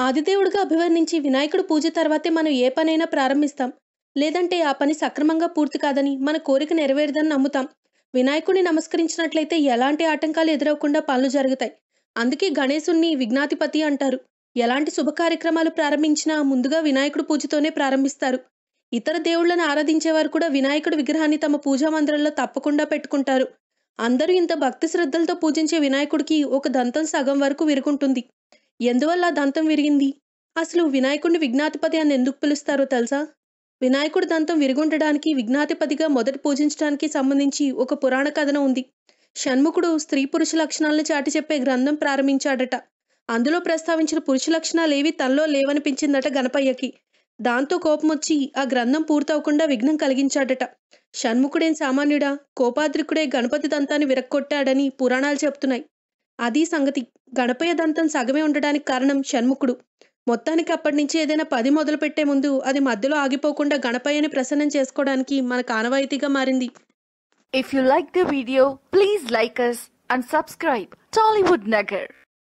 ఆదిదేవుడిగా అభివర్ణించి వినాయకుడు పూజ తర్వాతే మనం ఏ పనైనా ప్రారంభిస్తాం లేదంటే ఆ పని సక్రమంగా పూర్తి కాదని మన కోరిక నెరవేరదని నమ్ముతాం వినాయకుడిని నమస్కరించినట్లయితే ఎలాంటి ఆటంకాలు ఎదురవకుండా పనులు జరుగుతాయి అందుకే గణేశుణ్ణి విఘ్నాధిపతి అంటారు ఎలాంటి శుభ కార్యక్రమాలు ప్రారంభించినా ముందుగా వినాయకుడు పూజతోనే ప్రారంభిస్తారు ఇతర దేవుళ్లను ఆరాధించేవారు కూడా వినాయకుడి విగ్రహాన్ని తమ పూజా మందిరంలో తప్పకుండా పెట్టుకుంటారు అందరూ ఇంత భక్తి శ్రద్ధలతో పూజించే వినాయకుడికి ఒక దంతం సగం వరకు విరుగుంటుంది ఎందువల్ల ఆ దంతం విరిగింది అసలు వినాయకుడిని విఘ్నాధిపతి అని ఎందుకు పిలుస్తారో తెలుసా వినాయకుడి దంతం విరుగుండడానికి విఘ్నాధిపతిగా మొదట పూజించడానికి సంబంధించి ఒక పురాణ కథనం ఉంది షణ్ముఖుడు స్త్రీ పురుష లక్షణాలను చాటి చెప్పే గ్రంథం ప్రారంభించాడట అందులో ప్రస్తావించిన పురుష లక్షణాలు ఏవి తనలో లేవనిపించిందట గణపయ్యకి దాంతో కోపం వచ్చి ఆ గ్రంథం పూర్తవకుండా విఘ్నం కలిగించాడట షణ్ముఖుడేం సామాన్యుడా కోపాద్రికుడే గణపతి దంతాన్ని విరక్కొట్టాడని పురాణాలు చెప్తున్నాయి అది సంగతి గణపయ్య దంతం సగమే ఉండడానికి కారణం షణ్ముఖుడు మొత్తానికి అప్పటి నుంచి ఏదైనా పది మొదలు పెట్టే ముందు అది మధ్యలో ఆగిపోకుండా గణపయ్యని ప్రసన్నం చేసుకోవడానికి మనకు ఆనవాయితీగా మారింది If you like the video, please like us and subscribe Tollywood Nagar.